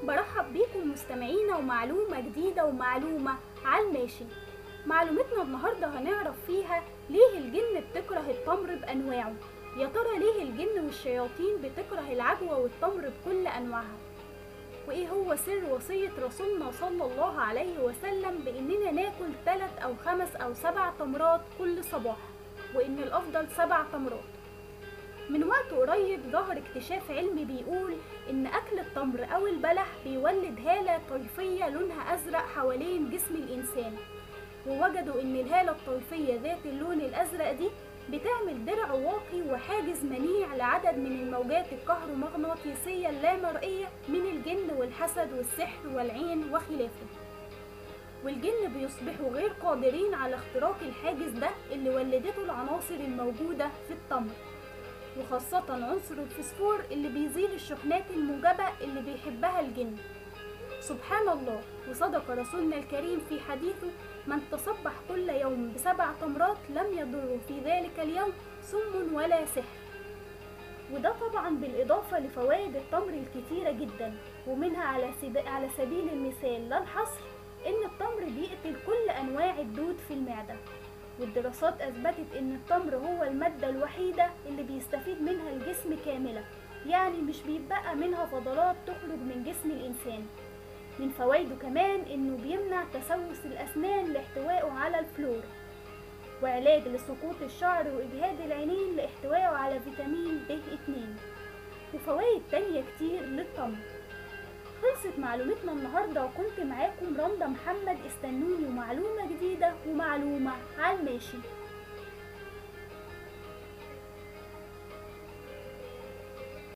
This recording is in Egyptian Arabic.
برحب بيكم مستمعينا ومعلومة جديدة ومعلومة على الماشي معلومتنا النهاردة هنعرف فيها ليه الجن بتكره التمر بأنواعه يا ترى ليه الجن والشياطين بتكره العجوة والتمر بكل أنواعها وإيه هو سر وصية رسولنا صلى الله عليه وسلم بإننا ناكل ثلاث أو خمس أو سبع تمرات كل صباح وإن الأفضل سبع تمرات من وقت قريب ظهر اكتشاف علمي بيقول إن أكل التمر أو البلح بيولد هالة طيفية لونها أزرق حوالين جسم الإنسان ووجدوا إن الهالة الطيفية ذات اللون الأزرق دي بتعمل درع واقي وحاجز منيع لعدد من الموجات الكهرومغناطيسية اللامرئية من الجن والحسد والسحر والعين وخلافه والجن بيصبحوا غير قادرين على اختراق الحاجز ده اللي ولدته العناصر الموجودة في التمر وخاصة عنصر الفسفور اللي بيزيل الشحنات الموجبة اللي بيحبها الجن سبحان الله وصدق رسولنا الكريم في حديثه من تصبح كل يوم بسبع تمرات لم يضره في ذلك اليوم سم ولا سحر وده طبعا بالإضافة لفوائد التمر الكتيرة جدا ومنها على, سب... على سبيل المثال لا الحصر إن التمر بيقتل كل أنواع الدود في المعدة والدراسات أثبتت إن التمر هو المادة الوحيدة اللي بيستفيد منها الجسم كاملة يعني مش بيتبقى منها فضلات تخرج من جسم الإنسان من فوائده كمان إنه بيمنع تسوس الأسنان لاحتوائه على الفلور وعلاج لسقوط الشعر وإجهاد العينين لاحتوائه على فيتامين ب2 وفوائد تانية كتير للتمر خلصت معلومتنا النهاردة وكنت معاكم رندا محمد استنوني ومعلومة جديدة ومعلومة على الماشي